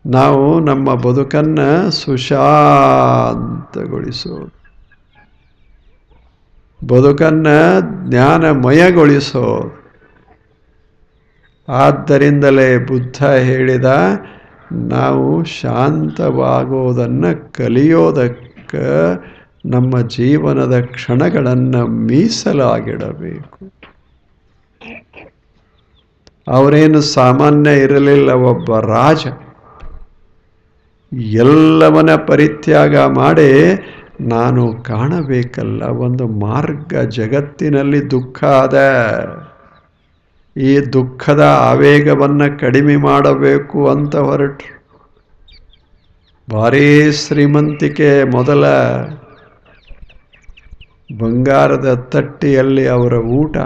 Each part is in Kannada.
ನಾವು ನಮ್ಮ ಬದುಕನ್ನು ಸುಶಾಂತಗೊಳಿಸೋದು ಬದುಕನ್ನು ಜ್ಞಾನಮಯಗೊಳಿಸೋದು ಆದ್ದರಿಂದಲೇ ಬುದ್ಧ ಹೇಳಿದ ನಾವು ಶಾಂತವಾಗೋದನ್ನು ಕಲಿಯೋದಕ್ಕೆ ನಮ್ಮ ಜೀವನದ ಕ್ಷಣಗಳನ್ನು ಮೀಸಲಾಗಿಡಬೇಕು ಅವರೇನು ಸಾಮಾನ್ಯ ಇರಲಿಲ್ಲ ಒಬ್ಬ ರಾಜ ಎಲ್ಲವನ್ನ ಪರಿತ್ಯಾಗ ಮಾಡಿ ನಾನು ಕಾಣಬೇಕಲ್ಲ ಒಂದು ಮಾರ್ಗ ಜಗತ್ತಿನಲ್ಲಿ ದುಃಖ ಅದ ಈ ದುಃಖದ ಆವೇಗವನ್ನು ಕಡಿಮೆ ಮಾಡಬೇಕು ಅಂತ ಹೊರಟರು ಭಾರೀ ಶ್ರೀಮಂತಿಕೆ ಮೊದಲ ಬಂಗಾರದ ತಟ್ಟಿಯಲ್ಲಿ ಅವರ ಊಟ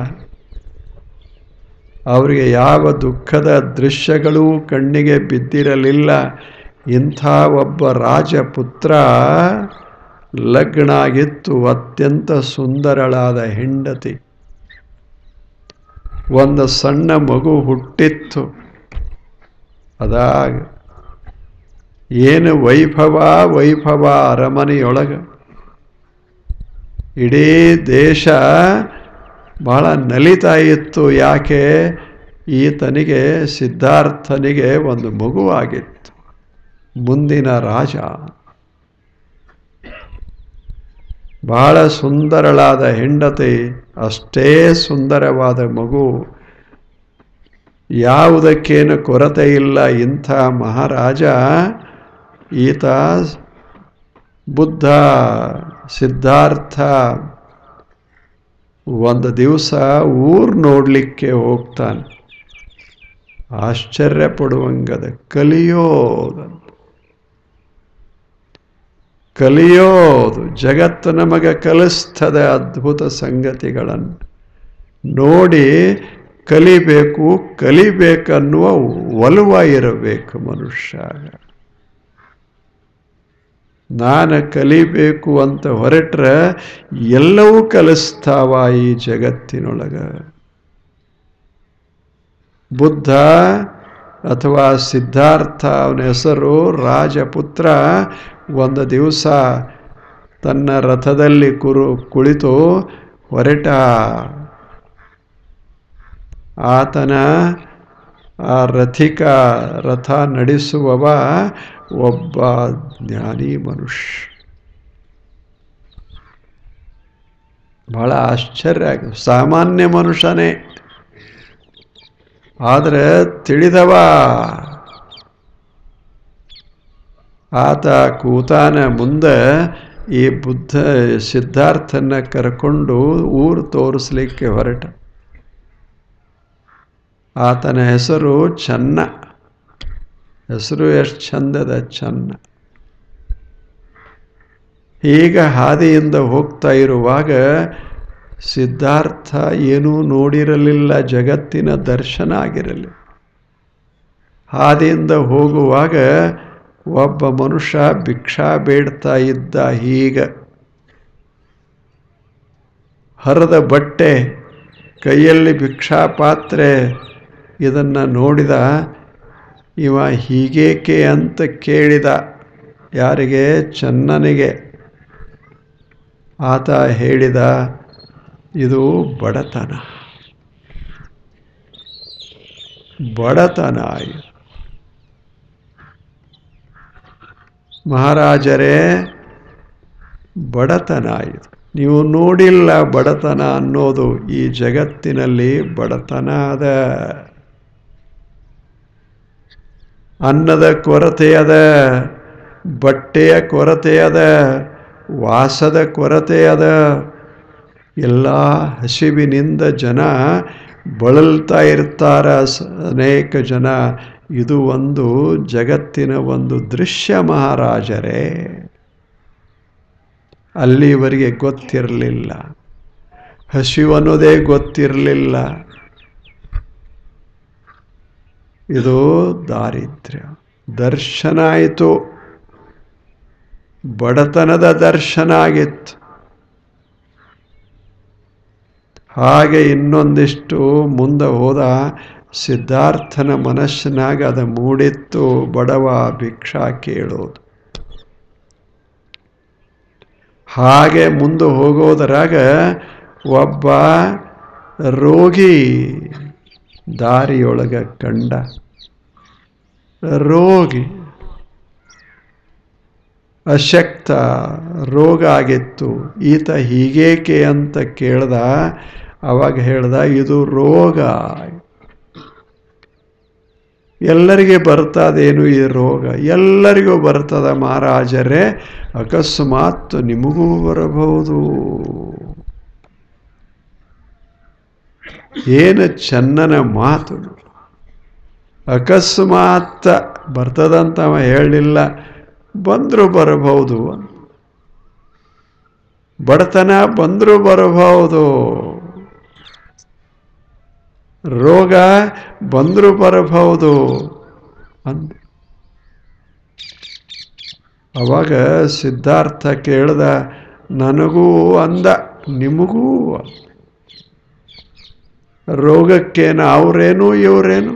ಅವರಿಗೆ ಯಾವ ದುಃಖದ ದೃಶ್ಯಗಳೂ ಕಣ್ಣಿಗೆ ಬಿದ್ದಿರಲಿಲ್ಲ ಇಂಥ ಒಬ್ಬ ರಾಜಪುತ್ರ ಲಗ್ನ ಆಗಿತ್ತು ಅತ್ಯಂತ ಸುಂದರಳಾದ ಹೆಂಡತಿ ಒಂದು ಸಣ್ಣ ಮಗು ಹುಟ್ಟಿತ್ತು ಅದಾಗ ಏನು ವೈಭವ ವೈಭವ ಅರಮನೆಯೊಳಗ ಇಡೀ ದೇಶ ಬಹಳ ನಲಿತಾ ಇತ್ತು ಯಾಕೆ ಈತನಿಗೆ ಸಿದ್ಧಾರ್ಥನಿಗೆ ಒಂದು ಮಗುವಾಗಿತ್ತು ಮುಂದಿನ ರಾಜ ಬಹಳ ಸುಂದರಳಾದ ಹೆಂಡತಿ ಅಷ್ಟೇ ಸುಂದರವಾದ ಮಗು ಯಾವುದಕ್ಕೇನು ಕೊರತೆ ಇಲ್ಲ ಇಂಥ ಮಹಾರಾಜ ಈತ ಬುದ್ಧ ಸಿದ್ಧಾರ್ಥ ಒಂದು ದಿವಸ ಊರು ನೋಡಲಿಕ್ಕೆ ಹೋಗ್ತಾನೆ ಆಶ್ಚರ್ಯ ಪಡುವಂಗದ ಕಲಿಯೋದಂತ ಕಲಿಯೋದು ಜಗತ್ತು ನಮಗೆ ಕಲಿಸ್ತದೆ ಅದ್ಭುತ ಸಂಗತಿಗಳನ್ನು ನೋಡಿ ಕಲಿಬೇಕು ಕಲಿಬೇಕನ್ನುವ ಒಲವ ಇರಬೇಕು ಮನುಷ್ಯ ನಾನು ಕಲಿಬೇಕು ಅಂತ ಹೊರಟ್ರೆ ಎಲ್ಲವೂ ಕಲಿಸ್ತಾವ ಈ ಜಗತ್ತಿನೊಳಗ ಬುದ್ಧ ಅಥವಾ ಸಿದ್ಧಾರ್ಥ ಅವನ ಹೆಸರು ರಾಜಪುತ್ರ ಒಂದು ದಿವಸ ತನ್ನ ರಥದಲ್ಲಿ ಕುರು ಕುಳಿತು ಹೊರಟ ಆತನ ಆ ರಥಿಕ ರಥ ನಡೆಸುವವ ಒಬ್ಬ ಜ್ಞಾನಿ ಮನುಷ್ಯ ಬಹಳ ಆಶ್ಚರ್ಯ ಆಗ ಸಾಮಾನ್ಯ ಮನುಷ್ಯನೇ ಆದರೆ ತಿಳಿದವ ಆತ ಕೂತಾನ ಮುಂದೆ ಈ ಬುದ್ಧ ಸಿದ್ಧಾರ್ಥನ ಕರ್ಕೊಂಡು ಊರು ತೋರಿಸ್ಲಿಕ್ಕೆ ಹೊರಟ ಆತನ ಹೆಸರು ಚನ್ನ ಹೆಸರು ಎಷ್ಟು ಚಂದದ ಚನ್ನ ಈಗ ಹಾದಿಯಿಂದ ಹೋಗ್ತಾ ಇರುವಾಗ ಸಿದ್ಧಾರ್ಥ ಏನೂ ನೋಡಿರಲಿಲ್ಲ ಜಗತ್ತಿನ ದರ್ಶನ ಆಗಿರಲಿಲ್ಲ ಹಾದಿಯಿಂದ ಹೋಗುವಾಗ ಒಬ್ಬ ಮನುಷ್ಯ ಭಿಕ್ಷಾ ಬೇಡ್ತಾ ಇದ್ದ ಹೀಗ ಹರಿದ ಬಟ್ಟೆ ಕೈಯಲ್ಲಿ ಭಿಕ್ಷಾ ಪಾತ್ರೆ ಇದನ್ನು ನೋಡಿದ ಇವ ಹೀಗೇಕೆ ಅಂತ ಕೇಳಿದ ಯಾರಿಗೆ ಚನ್ನನಿಗೆ ಆತ ಹೇಳಿದ ಇದು ಬಡತನ ಬಡತನ ಇದು ಮಹಾರಾಜರೇ ಬಡತನ ಇದು ನೀವು ನೋಡಿಲ್ಲ ಬಡತನ ಅನ್ನೋದು ಈ ಜಗತ್ತಿನಲ್ಲಿ ಬಡತನ ಅದ ಅನ್ನದ ಕೊರತೆ ಅದ ಬಟ್ಟೆಯ ಕೊರತೆ ಅದ ವಾಸದ ಕೊರತೆ ಅದ ಎಲ್ಲ ಹಸಿವಿನಿಂದ ಜನ ಬಳಲ್ತಾ ಇರ್ತಾರ ಅನೇಕ ಜನ ಇದು ಒಂದು ಜಗತ್ತಿನ ಒಂದು ದೃಶ್ಯ ಮಹಾರಾಜರೇ ಅಲ್ಲಿವರೆಗೆ ಗೊತ್ತಿರಲಿಲ್ಲ ಹಸಿವು ಅನ್ನೋದೇ ಗೊತ್ತಿರಲಿಲ್ಲ ಇದು ದಾರಿದ್ರ್ಯ ದರ್ಶನ ಆಯಿತು ಬಡತನದ ದರ್ಶನ ಆಗಿತ್ತು ಹಾಗೆ ಇನ್ನೊಂದಿಷ್ಟು ಮುಂದೆ ಹೋದ ಸಿದ್ಧಾರ್ಥನ ಮನಸ್ಸಿನಾಗ ಅದು ಮೂಡಿತ್ತು ಬಡವ ಭಿಕ್ಷಾ ಕೇಳೋದು ಹಾಗೆ ಮುಂದೆ ಹೋಗೋದರಾಗ ಒಬ್ಬ ರೋಗಿ ದಾರಿಯೊಳಗ ಕಂಡ ರೋಗಿ ಅಶಕ್ತ ರೋಗ ಆಗಿತ್ತು ಈತ ಹೀಗೇಕೆ ಅಂತ ಕೇಳ್ದ ಅವಾಗ ಹೇಳ್ದ ಇದು ರೋಗ ಎಲ್ಲರಿಗೆ ಬರ್ತದೇನು ಈ ರೋಗ ಎಲ್ಲರಿಗೂ ಬರ್ತದ ಮಹಾರಾಜರೇ ಅಕಸ್ಮಾತ್ ನಿಮಗೂ ಬರಬಹುದು ಏನು ಚನ್ನನ ಮಾತು ಅಕಸ್ಮಾತ್ ಬರ್ತದಂತ ಅವ ಹೇಳಲಿಲ್ಲ ಬಂದರೂ ಬರಬಹುದು ಬಡತನ ಬಂದರೂ ಬರಬಹುದು ರೋಗ ಬಂದರೂ ಬರಬಹುದು ಅಂದ ಅವಾಗ ಸಿದ್ಧಾರ್ಥ ಕೇಳ್ದ ನನಗೂ ಅಂದ ನಿಮಗೂ ರೋಗಕ್ಕೇನು ಅವರೇನು ಇವರೇನು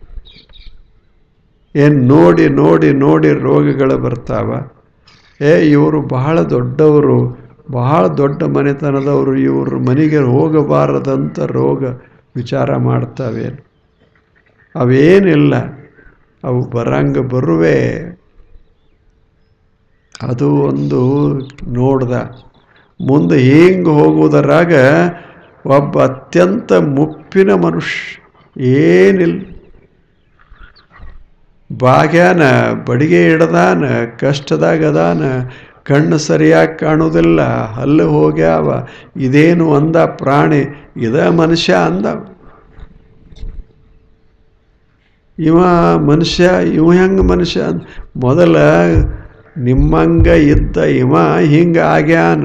ಏನು ನೋಡಿ ನೋಡಿ ನೋಡಿ ರೋಗಗಳು ಬರ್ತಾವ ಏ ಇವರು ಬಹಳ ದೊಡ್ಡವರು ಬಹಳ ದೊಡ್ಡ ಮನೆತನದವರು ಇವ್ರ ಮನೆಗೆ ಹೋಗಬಾರದಂತ ರೋಗ ವಿಚಾರ ಮಾಡ್ತಾವೇನು ಅವೇನಿಲ್ಲ ಅವು ಬರಂಗ ಬರುವೆ ಅದು ಒಂದು ನೋಡ್ದ ಮುಂದೆ ಹಿಂಗೆ ಹೋಗುವುದರಾಗ ಒಬ್ಬ ಅತ್ಯಂತ ಮುಪ್ಪಿನ ಮನುಷ್ಯ ಏನಿಲ್ಲ ಭಾಗ್ಯಾನ ಬಡಿಗೆ ಹಿಡ್ದಾನ ಕಷ್ಟದಾಗ ಅದಾನ ಕಣ್ಣು ಸರಿಯಾಗಿ ಕಾಣುವುದಿಲ್ಲ ಹಲ್ಲು ಹೋಗ್ಯಾವ ಇದೇನು ಅಂದ ಪ್ರಾಣಿ ಇದ ಮನುಷ್ಯ ಅಂದ ಇವ ಮನುಷ್ಯ ಇವ ಹೆಂಗೆ ಮನುಷ್ಯ ಮೊದಲ ನಿಮ್ಮಂಗ ಇದ್ದ ಇವ ಹಿಂಗೆ ಆಗ್ಯಾನ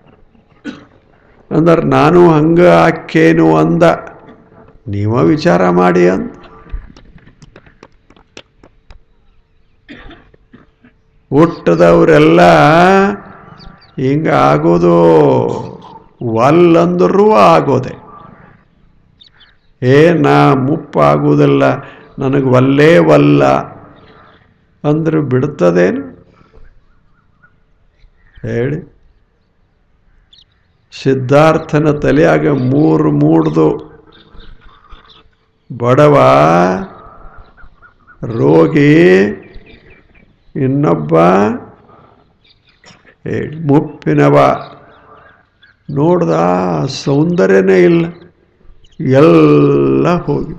ಅಂದ್ರೆ ನಾನು ಹಂಗ ಆಕ್ಕೇನು ಅಂದ ನೀವ ವಿಚಾರ ಮಾಡಿ ಅಂತ ಹುಟ್ಟದವರೆಲ್ಲ ಹಿಂಗ ಆಗೋದು ವಲ್ಲಂದರೂ ಆಗೋದೆ ಏ ನಾ ಮುಪ್ಪಾಗುವುದಿಲ್ಲ ನನಗೆ ವಲ್ಲೇ ವಲ್ಲ ಅಂದ್ರೆ ಬಿಡ್ತದೇನು ಹೇಳಿ ಸಿದ್ಧಾರ್ಥನ ತಲೆಯಾಗ ಮೂರು ಮೂಡ್ದು ಬಡವ ರೋಗಿ ಇನ್ನೊಬ್ಬ ಹೇಳಿ ಮುಪ್ಪಿನವ ನೋಡ್ದ ಸೌಂದರ್ಯನೇ ಇಲ್ಲ ಎಲ್ಲ ಹೋಗಿ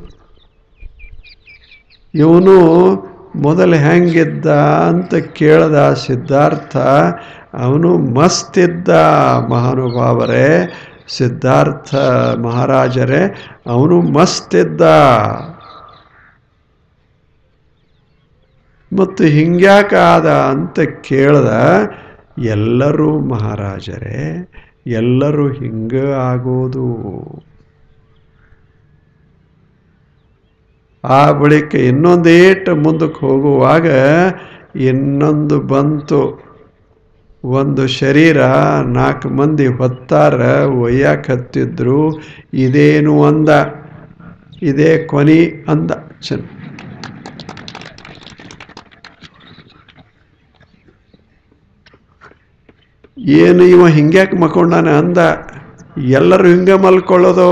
ಇವನು ಮೊದಲು ಹೆಂಗಿದ್ದ ಅಂತ ಕೇಳ್ದ ಸಿದ್ಧಾರ್ಥ ಅವನು ಮಸ್ತಿದ್ದ ಮಹಾನುಭಾವರೇ ಸಿದ್ಧಾರ್ಥ ಮಹಾರಾಜರೇ ಅವನು ಮಸ್ತಿದ್ದ ಮತ್ತು ಹಿಂಗ್ಯಾಕಾದ ಅಂತ ಕೇಳ್ದ ಎಲ್ಲರೂ ಮಹಾರಾಜರೇ ಎಲ್ಲರೂ ಹಿಂಗ ಆಗೋದು ಆ ಬಳಿಕ ಇನ್ನೊಂದೇಟು ಮುಂದಕ್ಕೆ ಹೋಗುವಾಗ ಇನ್ನೊಂದು ಬಂತು ಒಂದು ಶರೀರ ನಾಲ್ಕು ಮಂದಿ ಹೊತ್ತಾರ ಒಯ್ಯಾಕ ಹತ್ತಿದ್ರು ಇದೇನು ಅಂದ ಇದೇ ಕೊನಿ ಅಂದ ಚೆನ್ನ ಏನು ಇವ ಹಿಂಗ್ಯಾಕೆ ಮಕ್ಕೊಂಡಾನ ಅಂದ ಎಲ್ಲರೂ ಹಿಂಗೆ ಮಲ್ಕೊಳ್ಳೋದು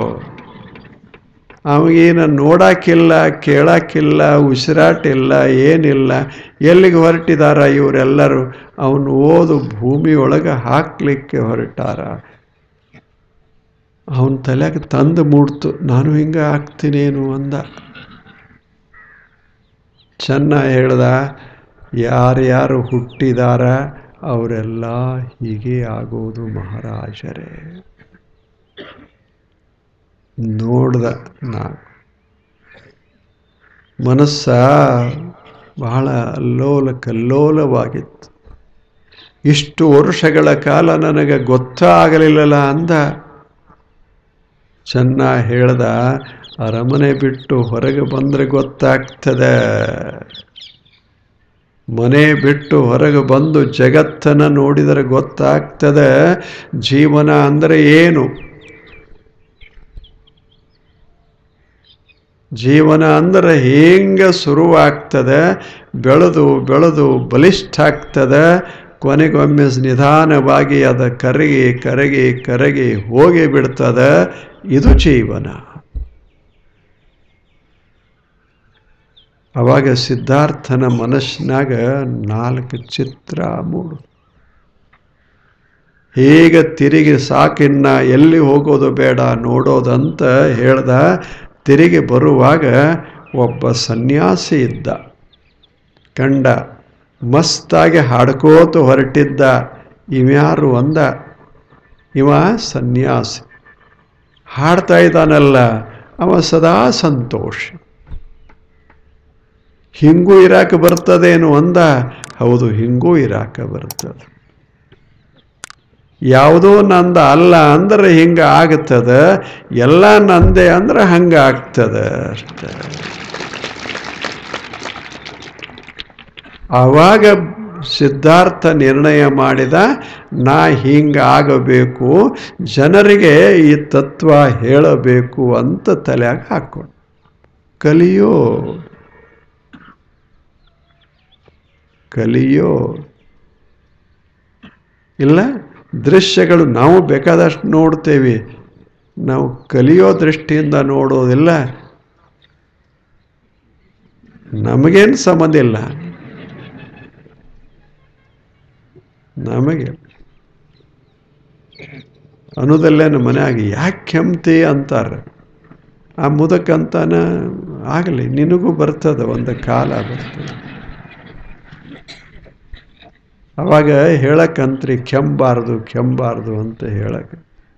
ಅವಗೇನು ನೋಡಾಕಿಲ್ಲ ಕೇಳಾಕಿಲ್ಲ ಉಸಿರಾಟಿಲ್ಲ ಏನಿಲ್ಲ ಎಲ್ಲಿಗೆ ಹೊರಟಿದಾರ ಇವರೆಲ್ಲರೂ ಅವನು ಓದು ಭೂಮಿಯೊಳಗೆ ಹಾಕ್ಲಿಕ್ಕೆ ಹೊರಟಾರ ಅವನ ತಲೆಗೆ ತಂದು ಮೂಡ್ತು ನಾನು ಹಿಂಗೆ ಆಗ್ತೀನೇನು ಅಂದ ಚೆನ್ನ ಹೇಳ್ದ ಯಾರ್ಯಾರು ಹುಟ್ಟಿದಾರ ಅವರೆಲ್ಲ ಹೀಗೆ ಆಗೋದು ಮಹಾರಾಜರೇ ನೋಡ್ದ ನಾ ಮನಸ್ಸ ಬಹಳ ಅಲ್ಲೋಲ ಕಲ್ಲೋಲವಾಗಿತ್ತು ಇಷ್ಟು ವರ್ಷಗಳ ಕಾಲ ನನಗೆ ಗೊತ್ತಾಗಲಿಲ್ಲಲ್ಲ ಅಂದ ಚೆನ್ನ ಹೇಳ್ದ ಅರಮನೆ ಬಿಟ್ಟು ಹೊರಗೆ ಬಂದರೆ ಗೊತ್ತಾಗ್ತದೆ ಮನೆ ಬಿಟ್ಟು ಹೊರಗೆ ಬಂದು ಜಗತ್ತನ್ನು ನೋಡಿದರೆ ಗೊತ್ತಾಗ್ತದೆ ಜೀವನ ಅಂದರೆ ಏನು ಜೀವನ ಅಂದ್ರೆ ಹೆಂಗೆ ಶುರುವಾಗ್ತದೆ ಬೆಳೆದು ಬೆಳೆದು ಬಲಿಷ್ಠ ಆಗ್ತದೆ ಕೊನೆಗೊಮ್ಮೆ ನಿಧಾನವಾಗಿ ಅದ ಕರಗಿ ಕರಗಿ ಕರಗಿ ಹೋಗಿ ಬಿಡ್ತದೆ ಇದು ಜೀವನ ಅವಾಗ ಸಿದ್ಧಾರ್ಥನ ಮನಸ್ಸಿನಾಗ ನಾಲ್ಕು ಚಿತ್ರ ಮೂಡು ಹೇಗೆ ತಿರುಗಿ ಸಾಕಿನ್ನ ಎಲ್ಲಿ ಹೋಗೋದು ಬೇಡ ನೋಡೋದಂತ ಹೇಳ್ದ ತಿರುಗಿ ಬರುವಾಗ ಒಬ್ಬ ಸನ್ಯಾಸಿ ಇದ್ದ ಕಂಡ ಮಸ್ತಾಗಿ ಹಾಡ್ಕೋತ ಹೊರಟಿದ್ದ ಇವ್ಯಾರು ಅಂದ ಇವ ಸನ್ಯಾಸಿ ಹಾಡ್ತಾ ಇದ್ದಾನಲ್ಲ ಅವ ಸದಾ ಸಂತೋಷ ಹಿಂಗೂ ಇರಾಕ ಬರ್ತದೇನು ಅಂದ ಹೌದು ಹಿಂಗೂ ಇರಾಕ ಬರ್ತದೆ ಯಾವುದೋ ನಂದ ಅಲ್ಲ ಅಂದ್ರೆ ಹಿಂಗ ಆಗ್ತದ ಎಲ್ಲ ನಂದೆ ಅಂದ್ರೆ ಹಂಗ ಆಗ್ತದ ಅಷ್ಟೇ ಆವಾಗ ಸಿದ್ಧಾರ್ಥ ನಿರ್ಣಯ ಮಾಡಿದ ನಾ ಹಿಂಗಾಗಬೇಕು ಜನರಿಗೆ ಈ ತತ್ವ ಹೇಳಬೇಕು ಅಂತ ತಲೆಯಾಗ ಹಾಕೊಂಡು ಕಲಿಯೋ ಕಲಿಯೋ ಇಲ್ಲ ದೃಶ್ಯಗಳು ನಾವು ಬೇಕಾದಷ್ಟು ನೋಡ್ತೇವೆ ನಾವು ಕಲಿಯೋ ದೃಷ್ಟಿಯಿಂದ ನೋಡೋದಿಲ್ಲ ನಮಗೇನು ಸಂಬಂಧ ಇಲ್ಲ ನಮಗೆ ಅನ್ನೋದಲ್ಲೇನು ಮನೆಯಾಗ ಯಾಕೆ ಕೆಮ್ತಿ ಅಂತಾರೆ ಆ ಮುದಕ್ಕಂತಾನ ಆಗಲಿ ನಿನಗೂ ಬರ್ತದೆ ಒಂದು ಕಾಲ ಬರ್ತದೆ ಅವಾಗ ಹೇಳಕ್ಕಂತ್ರಿ ಕೆಂಬಾರ್ದು ಕೆಂಬಾರ್ದು ಅಂತ ಹೇಳಕ್ಕೆ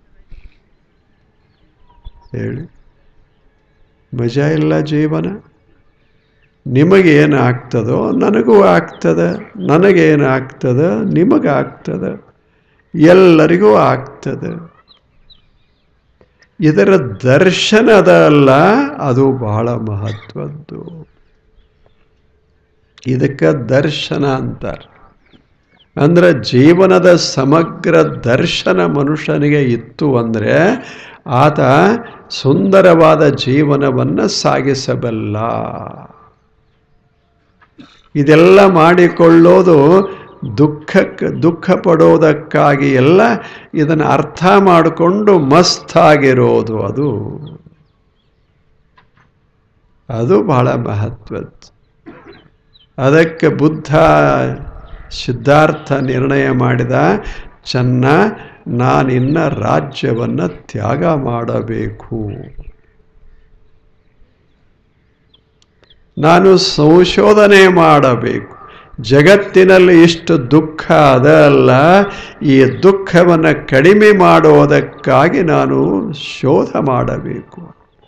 ಹೇಳಿ ಮಜಾ ಇಲ್ಲ ಜೀವನ ನಿಮಗೇನು ಆಗ್ತದೋ ನನಗೂ ಆಗ್ತದೆ ನನಗೇನು ಆಗ್ತದೆ ನಿಮಗಾಗ್ತದೆ ಎಲ್ಲರಿಗೂ ಆಗ್ತದೆ ಇದರ ದರ್ಶನದ ಅಲ್ಲ ಅದು ಬಹಳ ಮಹತ್ವದ್ದು ಇದಕ್ಕೆ ದರ್ಶನ ಅಂತಾರೆ ಅಂದ್ರೆ ಜೀವನದ ಸಮಗ್ರ ದರ್ಶನ ಮನುಷ್ಯನಿಗೆ ಇತ್ತು ಅಂದರೆ ಆತ ಸುಂದರವಾದ ಜೀವನವನ್ನು ಸಾಗಿಸಬಲ್ಲ ಇದೆಲ್ಲ ಮಾಡಿಕೊಳ್ಳೋದು ದುಃಖಕ್ಕೆ ದುಃಖ ಪಡೋದಕ್ಕಾಗಿ ಎಲ್ಲ ಇದನ್ನು ಅರ್ಥ ಮಾಡಿಕೊಂಡು ಮಸ್ತಾಗಿರೋದು ಅದು ಅದು ಬಹಳ ಮಹತ್ವದ್ದು ಅದಕ್ಕೆ ಬುದ್ಧ ಸಿದ್ಧಾರ್ಥ ನಿರ್ಣಯ ಮಾಡಿದ ಚೆನ್ನ ನಾನಿನ್ನ ರಾಜ್ಯವನ್ನು ತ್ಯಾಗ ಮಾಡಬೇಕು ನಾನು ಸಂಶೋಧನೆ ಮಾಡಬೇಕು ಜಗತ್ತಿನಲ್ಲಿ ಇಷ್ಟು ದುಃಖ ಅದಲ್ಲ ಈ ದುಃಖವನ್ನು ಕಡಿಮೆ ಮಾಡೋದಕ್ಕಾಗಿ ನಾನು ಶೋಧ ಮಾಡಬೇಕು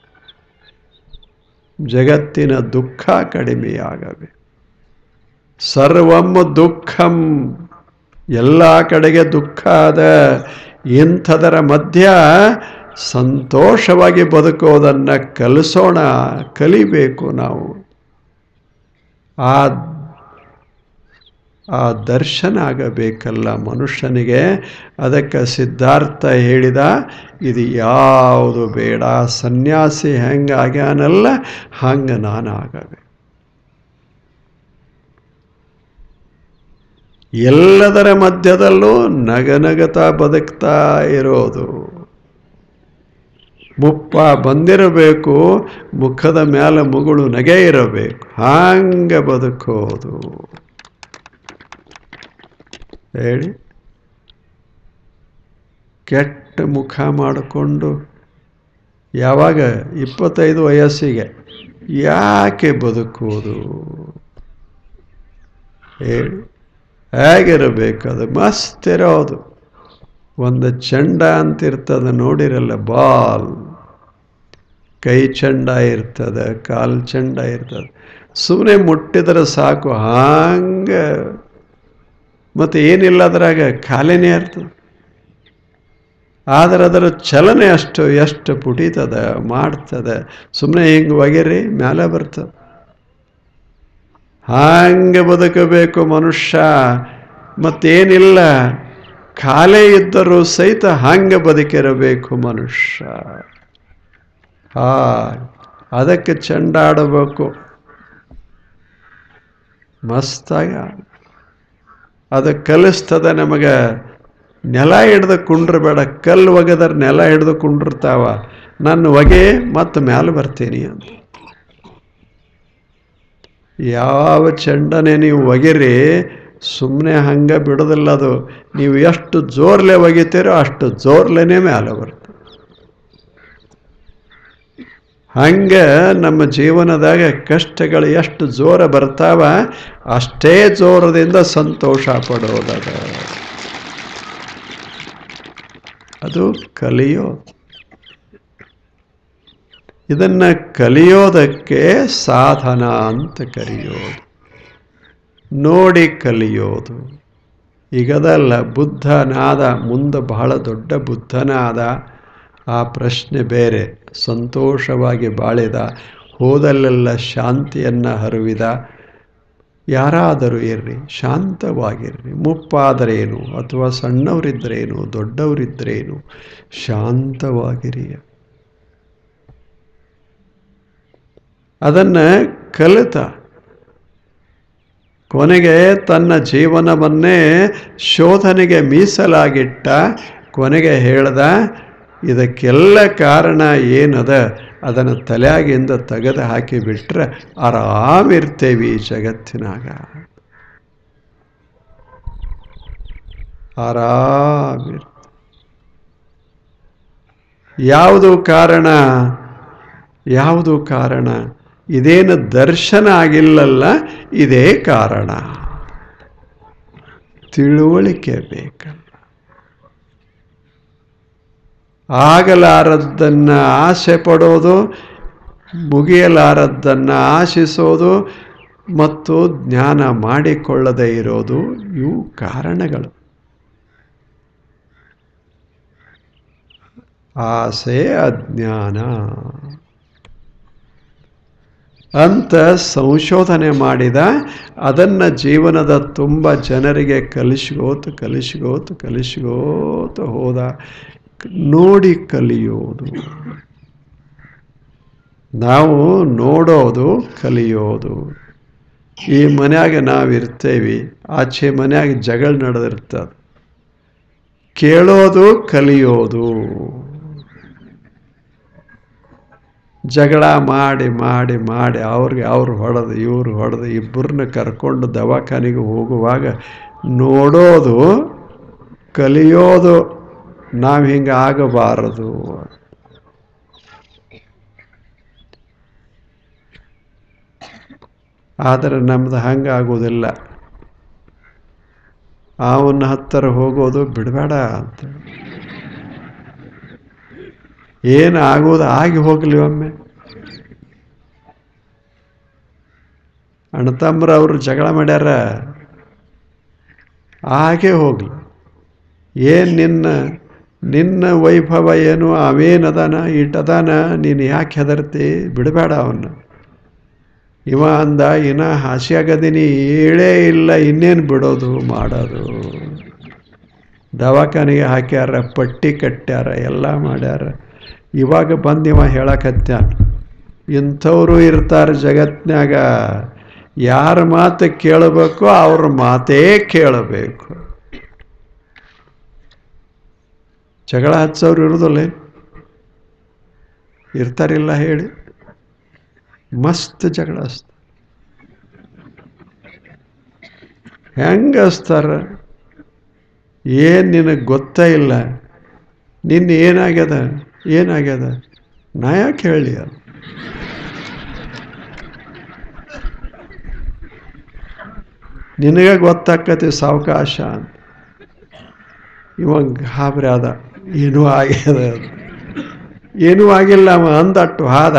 ಜಗತ್ತಿನ ದುಃಖ ಕಡಿಮೆಯಾಗಬೇಕು ಸರ್ವಂ ದುಃಖಂ ಎಲ್ಲ ಕಡೆಗೆ ದುಃಖ ಅದ ಇಂಥದರ ಮಧ್ಯ ಸಂತೋಷವಾಗಿ ಬದುಕೋದನ್ನು ಕಲಿಸೋಣ ಕಲಿಬೇಕು ನಾವು ಆ ಆ ದರ್ಶನ ಆಗಬೇಕಲ್ಲ ಮನುಷ್ಯನಿಗೆ ಅದಕ್ಕೆ ಸಿದ್ಧಾರ್ಥ ಹೇಳಿದ ಇದು ಯಾವುದು ಬೇಡ ಸನ್ಯಾಸಿ ಹೆಂಗೆ ಆಗ್ಯಾನಲ್ಲ ಹಂಗೆ ನಾನು ಆಗಬೇಕು ಎಲ್ಲದರ ಮಧ್ಯದಲ್ಲೂ ನಗನಗತ ಬದುಕ್ತಾ ಇರೋದು ಮುಪ್ಪ ಬಂದಿರಬೇಕು ಮುಖದ ಮೇಲೆ ಮುಗುಳು ನಗೆ ಇರಬೇಕು ಹಂಗೆ ಬದುಕೋದು ಹೇಳಿ ಕೆಟ್ಟ ಮುಖ ಮಾಡಿಕೊಂಡು ಯಾವಾಗ ಇಪ್ಪತ್ತೈದು ವಯಸ್ಸಿಗೆ ಯಾಕೆ ಬದುಕುವುದು ಹೇಳಿ ಹೇಗಿರಬೇಕು ಅದು ಮಸ್ತ್ ಇರೋದು ಒಂದು ಚಂಡ ಅಂತಿರ್ತದೆ ನೋಡಿರಲ್ಲ ಬಾಲ್ ಕೈ ಚಂಡ ಇರ್ತದೆ ಕಾಲು ಚಂಡ ಇರ್ತದೆ ಸುಮ್ಮನೆ ಮುಟ್ಟಿದ್ರೆ ಸಾಕು ಹಂಗೆ ಮತ್ತು ಏನಿಲ್ಲ ಅದ್ರಾಗ ಖಾಲಿನೇ ಇರ್ತದೆ ಆದರೆ ಅದರ ಚಲನೆ ಅಷ್ಟು ಎಷ್ಟು ಪುಟಿತದ ಮಾಡ್ತದೆ ಸುಮ್ಮನೆ ಹಿಂಗೆ ಒಗೆರಿ ಮ್ಯಾಲೆ ಬರ್ತದೆ ಹಂಗೆ ಬದುಕಬೇಕು ಮನುಷ್ಯ ಮತ್ತೇನಿಲ್ಲ ಖಾಲಿ ಇದ್ದರೂ ಸಹಿತ ಹಂಗೆ ಬದುಕಿರಬೇಕು ಮನುಷ್ಯ ಹಾ ಅದಕ್ಕೆ ಚೆಂಡಾಡಬೇಕು ಮಸ್ತಾಗ ಅದು ಕಲಿಸ್ತದ ನಮಗೆ ನೆಲ ಹಿಡ್ದು ಕುಂಡ್ರಬೇಡ ಕಲ್ಲು ಒಗೆದ್ರೆ ನೆಲ ಹಿಡ್ದು ಕುಂಡಿರ್ತಾವ ನನ್ನ ಒಗೆ ಮತ್ತು ಮ್ಯಾಲೆ ಬರ್ತೀನಿ ಅಂತ ಯಾವ ಚೆಂಡನೆ ನೀವು ಒಗಿರಿ ಸುಮ್ಮನೆ ಹಂಗೆ ಬಿಡೋದಿಲ್ಲ ಅದು ನೀವು ಎಷ್ಟು ಜೋರ್ಲೆ ಒಗಿತೀರೋ ಅಷ್ಟು ಜೋರ್ಲೆನೇ ಮ್ಯಾಲೆ ಬರ್ತದೆ ಹಂಗೆ ನಮ್ಮ ಜೀವನದಾಗ ಕಷ್ಟಗಳು ಎಷ್ಟು ಜೋರ ಬರ್ತಾವ ಅಷ್ಟೇ ಜೋರದಿಂದ ಸಂತೋಷ ಪಡೋದದ ಅದು ಕಲಿಯೋ ಇದನ್ನ ಕಲಿಯೋದಕ್ಕೆ ಸಾಧನ ಅಂತ ಕರೆಯೋದು ನೋಡಿ ಕಲಿಯೋದು ಈಗದಲ್ಲ ಬುದ್ಧನಾದ ಮುಂದೆ ಬಹಳ ದೊಡ್ಡ ಬುದ್ಧನಾದ ಆ ಪ್ರಶ್ನೆ ಬೇರೆ ಸಂತೋಷವಾಗಿ ಬಾಳಿದ ಹೋದಲ್ಲೆಲ್ಲ ಶಾಂತಿಯನ್ನು ಹರುವಿದ ಯಾರಾದರೂ ಇರ್ರಿ ಶಾಂತವಾಗಿರ್ರಿ ಮುಪ್ಪಾದರೇನು ಅಥವಾ ಸಣ್ಣವರಿದ್ದರೇನು ದೊಡ್ಡವರಿದ್ದರೇನು ಶಾಂತವಾಗಿರಿ ಅದನ್ನು ಕಲಿತ ಕೊನೆಗೆ ತನ್ನ ಜೀವನವನ್ನೇ ಶೋಧನೆಗೆ ಮೀಸಲಾಗಿಟ್ಟ ಕೊನೆಗೆ ಹೇಳ್ದ ಇದಕ್ಕೆಲ್ಲ ಕಾರಣ ಏನದ ಅದನ್ನು ತಲೆಯಾಗಿಂದ ತೆಗೆದು ಹಾಕಿಬಿಟ್ರೆ ಆರಾಮಿರ್ತೇವೆ ಈ ಜಗತ್ತಿನಾಗ ಆರಾಮಿರ್ ಯಾವುದು ಕಾರಣ ಯಾವುದು ಕಾರಣ ಇದೇನು ದರ್ಶನ ಆಗಿಲ್ಲಲ್ಲ ಇದೇ ಕಾರಣ ತಿಳುವಳಿಕೆ ಬೇಕಲ್ಲ ಆಗಲಾರದ್ದನ್ನು ಆಸೆ ಪಡೋದು ಮುಗಿಯಲಾರದ್ದನ್ನು ಆಶಿಸೋದು ಮತ್ತು ಜ್ಞಾನ ಮಾಡಿಕೊಳ್ಳದೇ ಇರೋದು ಇವು ಕಾರಣಗಳು ಆಸೆ ಅಜ್ಞಾನ ಅಂತ ಸಂಶೋಧನೆ ಮಾಡಿದ ಅದನ್ನು ಜೀವನದ ತುಂಬ ಜನರಿಗೆ ಕಲಿಸ್ಕೋತ ಕಲಿಸ್ಕೋತ ಕಲಿಸ್ಕೋತ ಹೋದ ನೋಡಿ ಕಲಿಯೋದು ನಾವು ನೋಡೋದು ಕಲಿಯೋದು ಈ ಮನ್ಯಾಗ ನಾವು ಇರ್ತೇವೆ ಆಚೆ ಮನ್ಯಾಗ ಜಗಳ ನಡೆದಿರ್ತದೆ ಕೇಳೋದು ಕಲಿಯೋದು ಜಗಳ ಮಾಡಿ ಮಾಡಿ ಮಾಡಿ ಅವ್ರಿಗೆ ಅವ್ರು ಹೊಡೆದು ಇವ್ರು ಹೊಡೆದು ಇಬ್ಬರನ್ನ ಕರ್ಕೊಂಡು ದವಾಖಾನೆಗೆ ಹೋಗುವಾಗ ನೋಡೋದು ಕಲಿಯೋದು ನಾವು ಹಿಂಗೆ ಆಗಬಾರದು ಆದರೆ ನಮ್ದು ಹಂಗೆ ಆಗೋದಿಲ್ಲ ಅವನ ಹತ್ತಿರ ಹೋಗೋದು ಬಿಡಬೇಡ ಅಂತ ಏನು ಆಗೋದು ಆಗಿ ಹೋಗಲಿ ಒಮ್ಮೆ ಅಣ್ಣತಮ್ಮರು ಅವರು ಜಗಳ ಮಾಡ್ಯಾರ ಹಾಗೆ ಹೋಗಲಿ ಏನು ನಿನ್ನ ನಿನ್ನ ವೈಭವ ಏನು ಅವೇನದಾನ ಇಟ್ಟದಾನ ನೀನು ಯಾಕೆ ಹೆದರ್ತಿ ಬಿಡಬೇಡ ಅವನ್ನ ಇವ ಅಂದ ಇನ್ನ ಹಾಸ್ಯಾಗದೀನಿ ಹೇಳೇ ಇಲ್ಲ ಇನ್ನೇನು ಬಿಡೋದು ಮಾಡೋದು ದವಾಖಾನೆಗೆ ಹಾಕ್ಯಾರ ಪಟ್ಟಿ ಕಟ್ಟ್ಯಾರ ಎಲ್ಲ ಮಾಡ್ಯಾರ ಇವಾಗ ಬಂದು ಇವ ಹೇಳಕತ್ಯಾನ ಇಂಥವ್ರು ಇರ್ತಾರೆ ಜಗತ್ನ್ಯಾಗ ಯಾರ ಮಾತು ಕೇಳಬೇಕು ಅವ್ರ ಮಾತೇ ಕೇಳಬೇಕು ಜಗಳ ಹಚ್ಚೋರು ಇರೋದಿಲ್ಲ ಇರ್ತಾರಿಲ್ಲ ಹೇಳಿ ಮಸ್ತ್ ಜಗಳ ಹಚ್ತ ಹೆಂಗೆ ಹಚ್ತಾರ ಏನು ನಿನಗೆ ಗೊತ್ತೇ ಇಲ್ಲ ನಿನ್ನ ಏನಾಗ್ಯದ ಏನಾಗ್ಯದ ನಾ ಯಾಕೆ ಹೇಳಿ ಅದು ನಿನಗೆ ಗೊತ್ತಾಕತಿ ಸಾವಕಾಶ ಅಂತ ಇವಾಗ ಗಾಬರಿ ಆದ ಏನೂ ಆಗ್ಯದ ಅದು ಏನೂ ಆಗಿಲ್ಲ ಅವ ಅಂದಟ್ಟು ಹಾದ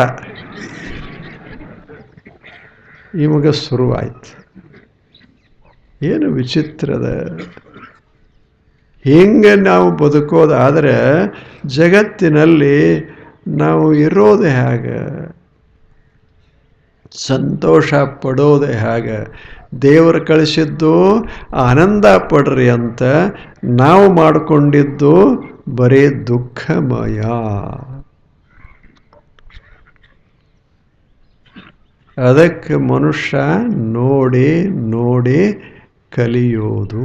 ಇವಾಗ ಶುರುವಾಯ್ತು ಏನು ವಿಚಿತ್ರದ ಹಿಂಗೆ ನಾವು ಬದುಕೋದಾದರೆ ಜಗತ್ತಿನಲ್ಲಿ ನಾವು ಇರೋದು ಹೇಗೆ ಸಂತೋಷ ಪಡೋದು ಹೇಗೆ ದೇವರು ಕಳಿಸಿದ್ದು ಆನಂದ ಪಡ್ರಿ ಅಂತ ನಾವು ಮಾಡಿಕೊಂಡಿದ್ದು ಬರೀ ದುಃಖಮಯ ಅದಕ್ಕೆ ಮನುಷ್ಯ ನೋಡಿ ನೋಡಿ ಕಲಿಯೋದು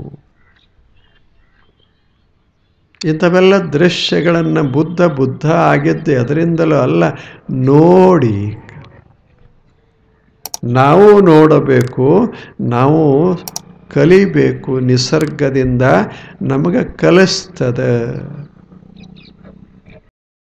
ಇಂಥವೆಲ್ಲ ದೃಶ್ಯಗಳನ್ನು ಬುದ್ಧ ಬುದ್ಧ ಆಗಿದ್ದೆ ಅದರಿಂದಲೂ ಅಲ್ಲ ನೋಡಿ ನಾವು ನೋಡಬೇಕು ನಾವು ಕಲಿಬೇಕು ನಿಸರ್ಗದಿಂದ ನಮಗೆ ಕಲಿಸ್ತದೆ